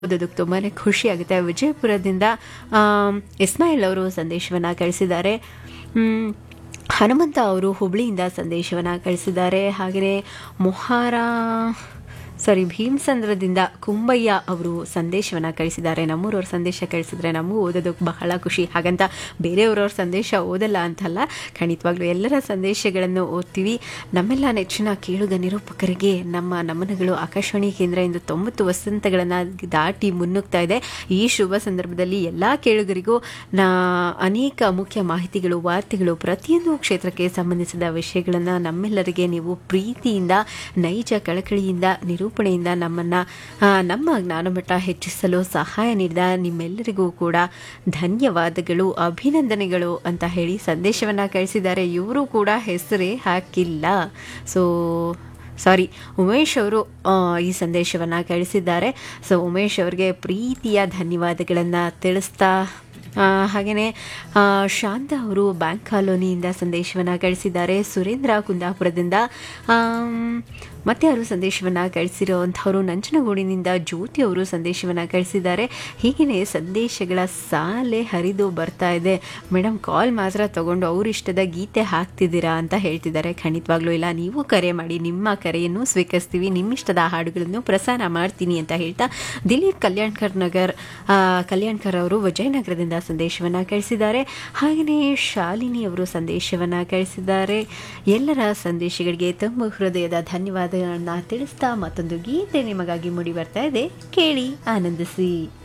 ಓದೋದಕ್ಕೆ ತುಂಬಾ ಖುಷಿ ಆಗುತ್ತೆ ವಿಜಯಪುರದಿಂದ ಆಮ್, ಇಸ್ಮಾಯಿಲ್ ಅವರು ಸಂದೇಶವನ್ನು ಕಳಿಸಿದ್ದಾರೆ ಮ್, ಹನುಮಂತ ಅವರು ಹುಬ್ಳಿಯಿಂದ ಸಂದೇಶವನ್ನು ಕಳಿಸಿದ್ದಾರೆ ಹಾಗೆಯೇ ಮೊಹಾರ ಸಾರಿ ಭೀಮಸಂದ್ರದಿಂದ ಕುಂಬಯ್ಯ ಅವರು ಸಂದೇಶವನ್ನು ಕಳಿಸಿದ್ದಾರೆ ನಮ್ಮೂರವ್ರ ಸಂದೇಶ ಕಳಿಸಿದ್ರೆ ನಮಗೂ ಓದೋದಕ್ಕೆ ಬಹಳ ಖುಷಿ ಹಾಗಂತ ಬೇರೆಯವ್ರವ್ರ ಸಂದೇಶ ಓದಲ್ಲ ಅಂತಲ್ಲ ಖಂಡಿತವಾಗ್ಲೂ ಎಲ್ಲರ ಸಂದೇಶಗಳನ್ನು ಓದ್ತೀವಿ ನಮ್ಮೆಲ್ಲ ನೆಚ್ಚಿನ ಕೇಳುಗ ನಿರೂಪಕರಿಗೆ ನಮ್ಮ ನಮನಗಳು ಆಕಾಶವಾಣಿ ಕೇಂದ್ರ ಇಂದು ತೊಂಬತ್ತು ವಸಂತಗಳನ್ನು ದಾಟಿ ಮುನ್ನುಗ್ತಾ ಇದೆ ಈ ಶುಭ ಸಂದರ್ಭದಲ್ಲಿ ಎಲ್ಲ ಕೇಳುಗರಿಗೂ ನಾ ಅನೇಕ ಮುಖ್ಯ ಮಾಹಿತಿಗಳು ವಾರ್ತೆಗಳು ಪ್ರತಿಯೊಂದು ಕ್ಷೇತ್ರಕ್ಕೆ ಸಂಬಂಧಿಸಿದ ವಿಷಯಗಳನ್ನು ನಮ್ಮೆಲ್ಲರಿಗೆ ನೀವು ಪ್ರೀತಿಯಿಂದ ನೈಜ ಕಳಕಳಿಯಿಂದ ನಿರೂಪಣೆಯಿಂದ ನಮ್ಮನ್ನು ನಮ್ಮ ಜ್ಞಾನಮಟ್ಟ ಹೆಚ್ಚಿಸಲು ಸಹಾಯ ನೀಡಿದ ನಿಮ್ಮೆಲ್ಲರಿಗೂ ಕೂಡ ಧನ್ಯವಾದಗಳು ಅಭಿನಂದನೆಗಳು ಅಂತ ಹೇಳಿ ಸಂದೇಶವನ್ನು ಕಳಿಸಿದ್ದಾರೆ ಇವರು ಕೂಡ ಹೆಸರೇ ಹಾಕಿಲ್ಲ ಸೊ ಸಾರಿ ಉಮೇಶ್ ಅವರು ಆ, ಈ ಸಂದೇಶವನ್ನು ಕಳಿಸಿದ್ದಾರೆ ಸೊ ಉಮೇಶ್ ಅವರಿಗೆ ಪ್ರೀತಿಯ ಧನ್ಯವಾದಗಳನ್ನು ತಿಳಿಸ್ತಾ ಹಾಗೆಯೇ ಶಾಂತ ಅವರು ಬ್ಯಾಂಕ್ ಕಾಲೋನಿಯಿಂದ ಸಂದೇಶವನ್ನು ಕಳಿಸಿದ್ದಾರೆ ಸುರೇಂದ್ರ ಕುಂದಾಪುರದಿಂದ ಆಮ್, ಮತ್ತೆ ಅವರು ಸಂದೇಶವನ್ನು ಕಳಿಸಿರುವಂಥವರು ನಂಜನಗೂಡಿನಿಂದ ಜ್ಯೋತಿ ಅವರು ಸಂದೇಶವನ್ನು ಕಳಿಸಿದ್ದಾರೆ ಹೀಗೆಯೇ ಸಂದೇಶಗಳ ಸಾಲೆ ಹರಿದು ಬರ್ತಾ ಇದೆ ಮೇಡಮ್ ಕಾಲ್ ಮಾತ್ರ ತಗೊಂಡು ಅವರಿಷ್ಟದ ಗೀತೆ ಹಾಕ್ತಿದ್ದೀರಾ ಅಂತ ಹೇಳ್ತಿದ್ದಾರೆ ಖಂಡಿತವಾಗ್ಲೂ ಇಲ್ಲ ನೀವು ಕರೆ ಮಾಡಿ ನಿಮ್ಮ ಕರೆಯನ್ನು ಸ್ವೀಕರಿಸ್ತೀವಿ ನಿಮ್ಮಿಷ್ಟದ ಹಾಡುಗಳನ್ನು ಪ್ರಸಾರ ಮಾಡ್ತೀನಿ ಅಂತ ಹೇಳ್ತಾ ದಿಲೀಪ್ ಕಲ್ಯಾಣ್ಕರ್ ನಗರ್ ಆ, ಕಲ್ಯಾಣ್ಕರ್ ಅವರು ವಿಜಯನಗರದಿಂದ ಸಂದೇಶವನ್ನು ಕಳಿಸಿದ್ದಾರೆ ಹಾಗೆಯೇ ಶಾಲಿನಿ ಅವರು ಸಂದೇಶವನ್ನು ಕಳಿಸಿದ್ದಾರೆ ಎಲ್ಲರ ಸಂದೇಶಗಳಿಗೆ ತುಂಬ ಹೃದಯದ ಧನ್ಯವಾದಗಳನ್ನ ತಿಳಿಸ್ತಾ ಮತ್ತೊಂದು ಗೀತೆ ನಿಮಗಾಗಿ ಮೂಡಿ ಬರ್ತಾ ಇದೆ ಕೇಳಿ ಆನಂದಿಸಿ